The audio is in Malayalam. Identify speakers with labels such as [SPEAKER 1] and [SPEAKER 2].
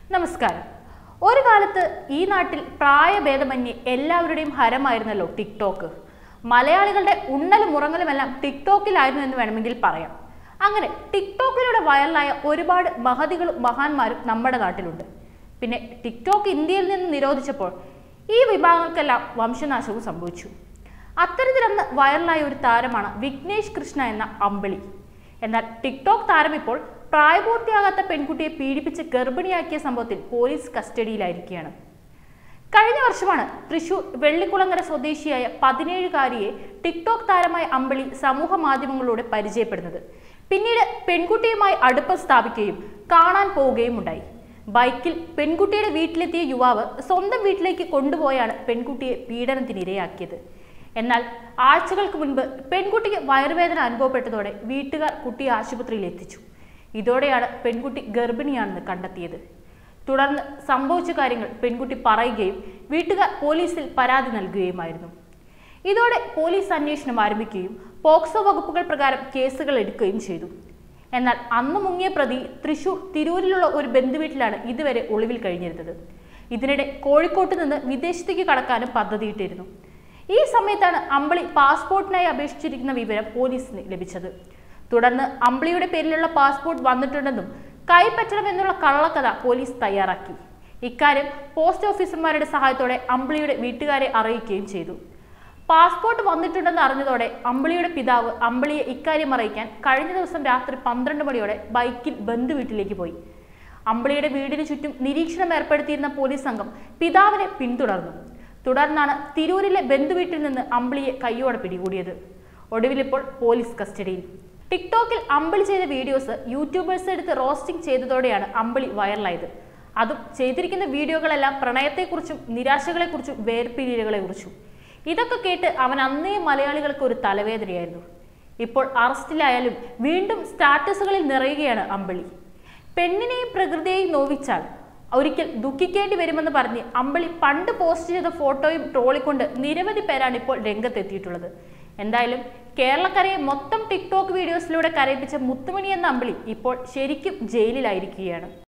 [SPEAKER 1] നമസ്കാരം ഒരു കാലത്ത് ഈ നാട്ടിൽ പ്രായഭേദമന്യേ എല്ലാവരുടെയും ഹരമായിരുന്നല്ലോ ടിക്ടോക്ക് മലയാളികളുടെ ഉണ്ണലും ഉറങ്ങലുമെല്ലാം ടിക്ടോക്കിലായിരുന്നു എന്ന് വേണമെങ്കിൽ പറയാം അങ്ങനെ ടിക്ടോക്കിലൂടെ വൈറലായ ഒരുപാട് മഹതികളും മഹാന്മാരും നമ്മുടെ നാട്ടിലുണ്ട് പിന്നെ ടിക്ടോക്ക് ഇന്ത്യയിൽ നിന്ന് നിരോധിച്ചപ്പോൾ ഈ വിഭാഗങ്ങൾക്കെല്ലാം വംശനാശവും സംഭവിച്ചു അത്തരത്തിലന്ന് വൈറലായ ഒരു താരമാണ് വിഘ്നേഷ് കൃഷ്ണ എന്ന അമ്പിളി എന്നാൽ ടിക്ടോക്ക് താരം ഇപ്പോൾ പ്രായപൂർത്തിയാകാത്ത പെൺകുട്ടിയെ പീഡിപ്പിച്ച് ഗർഭിണിയാക്കിയ സംഭവത്തിൽ പോലീസ് കസ്റ്റഡിയിലായിരിക്കുകയാണ് കഴിഞ്ഞ വർഷമാണ് തൃശൂർ വെള്ളിക്കുളങ്ങര സ്വദേശിയായ പതിനേഴുകാരിയെ ടിക്ടോക്ക് താരമായ അമ്പിളി സമൂഹ മാധ്യമങ്ങളിലൂടെ പരിചയപ്പെടുന്നത് പിന്നീട് പെൺകുട്ടിയുമായി അടുപ്പം സ്ഥാപിക്കുകയും കാണാൻ പോവുകയും ഉണ്ടായി ബൈക്കിൽ പെൺകുട്ടിയുടെ വീട്ടിലെത്തിയ യുവാവ് സ്വന്തം വീട്ടിലേക്ക് കൊണ്ടുപോയാണ് പെൺകുട്ടിയെ പീഡനത്തിനിരയാക്കിയത് എന്നാൽ ആഴ്ചകൾക്ക് മുൻപ് പെൺകുട്ടിക്ക് വയറുവേദന അനുഭവപ്പെട്ടതോടെ വീട്ടുകാർ കുട്ടിയെ ആശുപത്രിയിൽ എത്തിച്ചു ഇതോടെയാണ് പെൺകുട്ടി ഗർഭിണിയാണെന്ന് കണ്ടെത്തിയത് തുടർന്ന് സംഭവിച്ച കാര്യങ്ങൾ പെൺകുട്ടി പറയുകയും വീട്ടുകാർ പോലീസിൽ പരാതി നൽകുകയുമായിരുന്നു ഇതോടെ പോലീസ് അന്വേഷണം ആരംഭിക്കുകയും പോക്സോ വകുപ്പുകൾ പ്രകാരം കേസുകൾ എടുക്കുകയും ചെയ്തു എന്നാൽ അന്ന് മുങ്ങിയ പ്രതി തൃശൂർ തിരൂരിലുള്ള ഒരു ബന്ധുവീട്ടിലാണ് ഇതുവരെ ഒളിവിൽ കഴിഞ്ഞിരുന്നത് ഇതിനിടെ കോഴിക്കോട്ട് നിന്ന് വിദേശത്തേക്ക് കടക്കാനും പദ്ധതിയിട്ടിരുന്നു ഈ സമയത്താണ് അമ്പിളി പാസ്പോർട്ടിനായി അപേക്ഷിച്ചിരിക്കുന്ന വിവരം പോലീസിന് ലഭിച്ചത് തുടർന്ന് അമ്പിളിയുടെ പേരിലുള്ള പാസ്പോർട്ട് വന്നിട്ടുണ്ടെന്നും കൈപ്പറ്റണമെന്നുള്ള കള്ളക്കഥ പോലീസ് തയ്യാറാക്കി ഇക്കാര്യം പോസ്റ്റ് ഓഫീസർമാരുടെ സഹായത്തോടെ അമ്പിളിയുടെ വീട്ടുകാരെ അറിയിക്കുകയും ചെയ്തു പാസ്പോർട്ട് വന്നിട്ടുണ്ടെന്ന് അറിഞ്ഞതോടെ അമ്പിളിയുടെ പിതാവ് അമ്പിളിയെ ഇക്കാര്യം അറിയിക്കാൻ കഴിഞ്ഞ ദിവസം രാത്രി പന്ത്രണ്ട് മണിയോടെ ബൈക്കിൽ ബന്ധുവീട്ടിലേക്ക് പോയി അമ്പിളിയുടെ വീടിന് ചുറ്റും നിരീക്ഷണം ഏർപ്പെടുത്തിയിരുന്ന പോലീസ് സംഘം പിതാവിനെ പിന്തുടർന്നു തുടർന്നാണ് തിരൂരിലെ ബന്ധുവീട്ടിൽ നിന്ന് അമ്പിളിയെ കയ്യോടെ പിടികൂടിയത് ഒടുവിലിപ്പോൾ പോലീസ് കസ്റ്റഡിയിൽ ടിക്ടോക്കിൽ അമ്പിളി ചെയ്ത വീഡിയോസ് യൂട്യൂബേഴ്സ് എടുത്ത് റോസ്റ്റിംഗ് ചെയ്തതോടെയാണ് അമ്പിളി വൈറലായത് അതും ചെയ്തിരിക്കുന്ന വീഡിയോകളെല്ലാം പ്രണയത്തെക്കുറിച്ചും നിരാശകളെക്കുറിച്ചും വേർപിരിയലുകളെക്കുറിച്ചും ഇതൊക്കെ കേട്ട് അവൻ അന്നേ മലയാളികൾക്ക് ഒരു തലവേദനയായിരുന്നു ഇപ്പോൾ അറസ്റ്റിലായാലും വീണ്ടും സ്റ്റാറ്റസുകളിൽ നിറയുകയാണ് അമ്പിളി പെണ്ണിനെയും പ്രകൃതിയെയും നോവിച്ചാൽ ഒരിക്കൽ ദുഃഖിക്കേണ്ടി വരുമെന്ന് പറഞ്ഞ് അമ്പിളി പണ്ട് പോസ്റ്റ് ചെയ്ത ഫോട്ടോയും ട്രോളിക്കൊണ്ട് നിരവധി പേരാണ് ഇപ്പോൾ രംഗത്തെത്തിയിട്ടുള്ളത് എന്തായാലും കേരളക്കരയെ മൊത്തം ടിക്ടോക്ക് വീഡിയോസിലൂടെ കരയിപ്പിച്ച മുത്തുമണി എന്ന അമ്പിളി ഇപ്പോൾ ശരിക്കും ജയിലിലായിരിക്കുകയാണ്